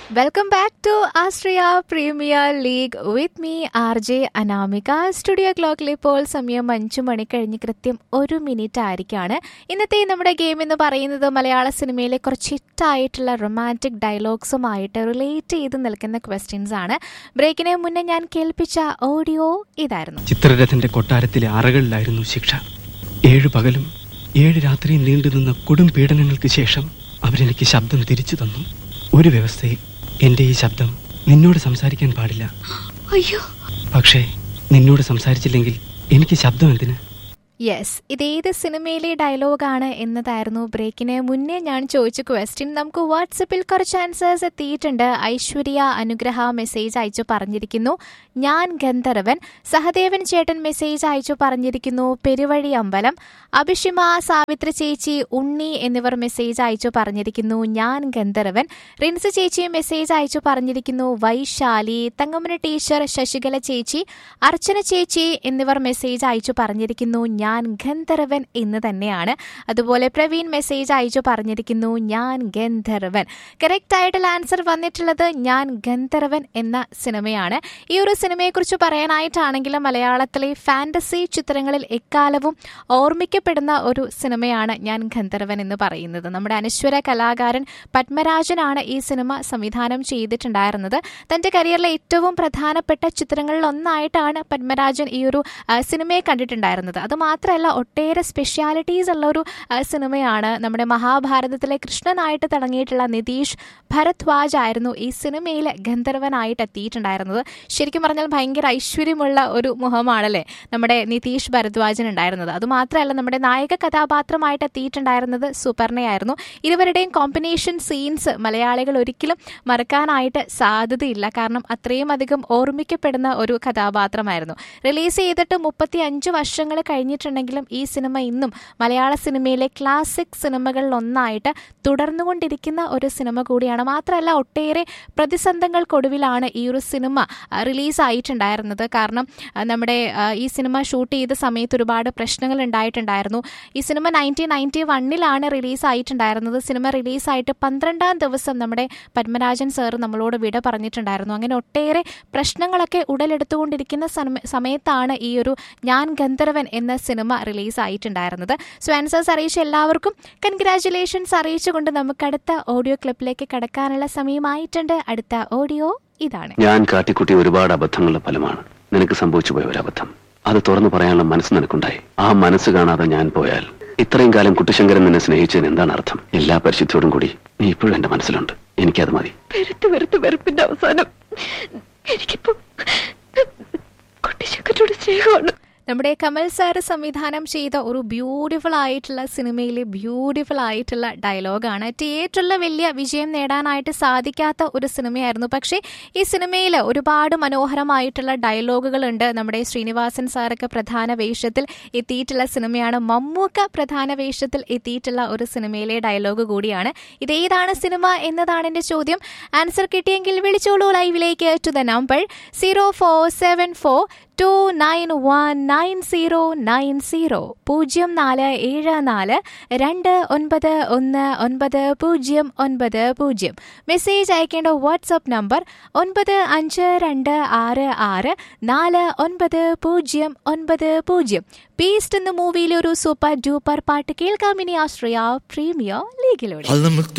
welcome back to Austria premier league with me R J Anamika studio ക്ലോക്കിൽ ഇപ്പോൾ സമയം അഞ്ചു മണി കഴിഞ്ഞ് കൃത്യം ഒരു മിനിറ്റ് ആയിരിക്കാണ് ഇന്നത്തെ നമ്മുടെ ഗെയിം എന്ന് പറയുന്നത് മലയാള സിനിമയിലെ കുറച്ച് ഹിറ്റായിട്ടുള്ള റൊമാൻറ്റിക് ഡയലോഗ്സുമായിട്ട് റിലേറ്റ് ചെയ്ത് നിൽക്കുന്ന ക്വസ്റ്റ്യൻസ് ആണ് ബ്രേക്കിന് മുന്നേ ഞാൻ കേൾപ്പിച്ച ഓഡിയോ ഇതായിരുന്നു ചിത്രരഥന്റെ കൊട്ടാരത്തിലെ അറകളിലായിരുന്നു ശിക്ഷ ഏഴു പകലും ഏഴ് രാത്രിയും നീണ്ടുനിന്ന കൊടും പീഡനങ്ങൾക്ക് ശേഷം അവരെനിക്ക് ശബ്ദം തിരിച്ചു തന്നു ഒരു വ്യവസ്ഥയിൽ എന്റെ ഈ ശബ്ദം നിന്നോട് സംസാരിക്കാൻ പാടില്ല അയ്യോ പക്ഷേ നിന്നോട് സംസാരിച്ചില്ലെങ്കിൽ എനിക്ക് ശബ്ദം എന്തിന് യെസ് ഇതേത് സിനിമയിലെ ഡയലോഗാണ് എന്നതായിരുന്നു ബ്രേക്കിന് മുന്നേ ഞാൻ ചോദിച്ച ക്വസ്റ്റ്യൻ നമുക്ക് വാട്സപ്പിൽ കുറച്ച് ആൻസേഴ്സ് എത്തിയിട്ടുണ്ട് ഐശ്വര്യ അനുഗ്രഹ മെസ്സേജ് അയച്ചു പറഞ്ഞിരിക്കുന്നു ഞാൻ ഗന്ധർവൻ സഹദേവൻ ചേട്ടൻ മെസ്സേജ് അയച്ചു പറഞ്ഞിരിക്കുന്നു പെരുവഴി അമ്പലം അഭിഷിമ സാവിത്രി ചേച്ചി ഉണ്ണി എന്നിവർ മെസ്സേജ് അയച്ചു പറഞ്ഞിരിക്കുന്നു ഞാൻ ഗന്ധർവൻ റിൻസ് ചേച്ചി മെസ്സേജ് അയച്ചു പറഞ്ഞിരിക്കുന്നു വൈശാലി തങ്കമന ടീച്ചർ ശശികല ചേച്ചി അർച്ചന ചേച്ചി എന്നിവർ മെസ്സേജ് അയച്ചു പറഞ്ഞിരിക്കുന്നു ഞാൻ ഗന്ധർവൻ എന്ന് തന്നെയാണ് അതുപോലെ പ്രവീൺ മെസ്സേജ് അയച്ചു പറഞ്ഞിരിക്കുന്നു ഞാൻ ഗന്ധർവൻ കറക്റ്റ് ആയിട്ടുള്ള ആൻസർ വന്നിട്ടുള്ളത് ഞാൻ ഗന്ധർവൻ എന്ന സിനിമയാണ് ഈ ഒരു സിനിമയെക്കുറിച്ച് പറയാനായിട്ടാണെങ്കിൽ മലയാളത്തിലെ ഫാന്റസി ചിത്രങ്ങളിൽ എക്കാലവും ഓർമ്മിക്കപ്പെടുന്ന ഒരു സിനിമയാണ് ഞാൻ ഗന്ധർവൻ എന്ന് പറയുന്നത് നമ്മുടെ അനശ്വര കലാകാരൻ പത്മരാജനാണ് ഈ സിനിമ സംവിധാനം ചെയ്തിട്ടുണ്ടായിരുന്നത് തന്റെ കരിയറിലെ ഏറ്റവും പ്രധാനപ്പെട്ട ചിത്രങ്ങളിൽ ഒന്നായിട്ടാണ് പത്മരാജൻ ഈ ഒരു ആ, സിനിമയെ കണ്ടിട്ടുണ്ടായിരുന്നത് അത് മാത്രമല്ല ഒട്ടേറെ സ്പെഷ്യാലിറ്റീസ് ഉള്ള ഒരു ആ, സിനിമയാണ് നമ്മുടെ മഹാഭാരതത്തിലെ കൃഷ്ണനായിട്ട് തുടങ്ങിയിട്ടുള്ള നിതീഷ് ഭരദ്വാജ് ആയിരുന്നു ഈ സിനിമയിൽ ഗന്ധർവനായിട്ട് എത്തിയിട്ടുണ്ടായിരുന്നത് ശരിക്കും പറഞ്ഞാൽ ഭയങ്കര ഐശ്വര്യമുള്ള ഒരു മുഖമാണല്ലേ നമ്മുടെ നിതീഷ് ഭരദ്വാജൻ ഉണ്ടായിരുന്നത് അതുമാത്രമല്ല നമ്മുടെ നായക കഥാപാത്രമായിട്ട് എത്തിയിട്ടുണ്ടായിരുന്നത് സുപർണയായിരുന്നു ഇരുവരുടെയും കോമ്പിനേഷൻ സീൻസ് മലയാളികൾ ഒരിക്കലും മറക്കാനായിട്ട് സാധ്യതയില്ല കാരണം അത്രയും അധികം ഓർമ്മിക്കപ്പെടുന്ന ഒരു കഥാപാത്രമായിരുന്നു റിലീസ് ചെയ്തിട്ട് മുപ്പത്തി അഞ്ച് വർഷങ്ങൾ കഴിഞ്ഞിട്ടുണ്ടെങ്കിലും ഈ സിനിമ ഇന്നും മലയാള സിനിമയിലെ ക്ലാസിക് സിനിമകളിൽ ഒന്നായിട്ട് തുടർന്നുകൊണ്ടിരിക്കുന്ന ഒരു സിനിമ കൂടിയാണ് മാത്രമല്ല ഒട്ടേറെ പ്രതിസന്ധങ്ങൾക്കൊടുവിലാണ് ഈ ഒരു സിനിമ റിലീസ് ആയിട്ടുണ്ടായിരുന്നത് കാരണം ആ, നമ്മുടെ ആ, ഈ സിനിമ ഷൂട്ട് ചെയ്ത സമയത്ത് ഒരുപാട് പ്രശ്നങ്ങൾ ഉണ്ടായിട്ടുണ്ടായിരുന്നു ഈ സിനിമ നയൻറ്റീൻ നയൻറ്റി വണ്ണിലാണ് റിലീസ് ആയിട്ടുണ്ടായിരുന്നത് സിനിമ റിലീസായിട്ട് പന്ത്രണ്ടാം ദിവസം നമ്മുടെ പത്മരാജൻ സാർ നമ്മളോട് വിട പറഞ്ഞിട്ടുണ്ടായിരുന്നു അങ്ങനെ ഒട്ടേറെ പ്രശ്നങ്ങളൊക്കെ ഉടലെടുത്തുകൊണ്ടിരിക്കുന്ന സമ- സമയത്താണ് ഈ ഒരു ഞാൻ ഗന്ധർവൻ എന്ന സിനിമ റിലീസ് ആയിട്ടുണ്ടായിരുന്നത് സോ ആൻസേഴ്സ് അറിയിച്ച എല്ലാവർക്കും കൺഗ്രാറ്റുലേഷൻസ് അറിയിച്ചുകൊണ്ട് നമുക്ക് അടുത്ത ഓഡിയോ ക്ലിപ്പിലേക്ക് കടക്കാനുള്ള സമയമായിട്ടുണ്ട് അടുത്ത ഓഡിയോ ഇതാണ് ഞാൻ കാട്ടിക്കുട്ടി ഒരുപാട് അബദ്ധങ്ങളുടെ ഫലമാണ് നിനക്ക് സംഭവിച്ചു പോയ ഒരു അബദ്ധം അത് തുറന്നു പറയാനുള്ള മനസ്സ് നിനക്കുണ്ടായി ആ മനസ്സ് കാണാതെ ഞാൻ പോയാൽ ഇത്രയും കാലം കുട്ടിശങ്കരൻ നിന്നെ സ്നേഹിച്ചതിന് എന്താണ് അർത്ഥം എല്ലാ പരിശുദ്ധിയോടും കൂടി നീ ഇപ്പോഴും എന്റെ മനസ്സിലുണ്ട് എനിക്കത് മതി വെറുത്ത് വെറുത്ത് വെറുപ്പിന്റെ അവസാനം എനിക്കിപ്പോ കുട്ടിശക്കരോട് സ്നേഹമാണ് നമ്മുടെ കമൽ സാർ സംവിധാനം ചെയ്ത ഒരു ബ്യൂട്ടിഫുൾ ആയിട്ടുള്ള സിനിമയിലെ ബ്യൂട്ടിഫുൾ ആയിട്ടുള്ള ഡയലോഗാണ് തിയേറ്ററിൽ വലിയ വിജയം നേടാനായിട്ട് സാധിക്കാത്ത ഒരു സിനിമയായിരുന്നു പക്ഷേ ഈ സിനിമയിൽ ഒരുപാട് മനോഹരമായിട്ടുള്ള ഡയലോഗുകളുണ്ട് നമ്മുടെ ശ്രീനിവാസൻ സാറൊക്കെ പ്രധാന വേഷത്തിൽ എത്തിയിട്ടുള്ള സിനിമയാണ് മമ്മൂക്ക പ്രധാന വേഷത്തിൽ എത്തിയിട്ടുള്ള ഒരു സിനിമയിലെ ഡയലോഗ് കൂടിയാണ് ഇതേതാണ് സിനിമ എന്നതാണ് എൻ്റെ ചോദ്യം ആൻസർ കിട്ടിയെങ്കിൽ വിളിച്ചോളൂ ലൈവിലേക്ക് to the number zero four seven four two nine one nine zero nine zero പൂജ്യം നാല് ഏഴ് നാല് രണ്ട് ഒൻപത് ഒന്ന് ഒൻപത് പൂജ്യം ഒൻപത് പൂജ്യം മെസ്സേജ് അയക്കേണ്ട വാട്സപ്പ് നമ്പർ ഒൻപത് അഞ്ച് രണ്ട് ആറ് ആറ് നാല് ഒൻപത് പൂജ്യം ഒൻപത് പൂജ്യം ബീസ്റ്റ് എന്ന മൂവിയിലെ ഒരു സൂപ്പർ ഡൂപ്പർ പാട്ട് കേൾക്കാം ഇനി ആശ്രയ പ്രീമിയർ ലീഗിലൂടെ علمك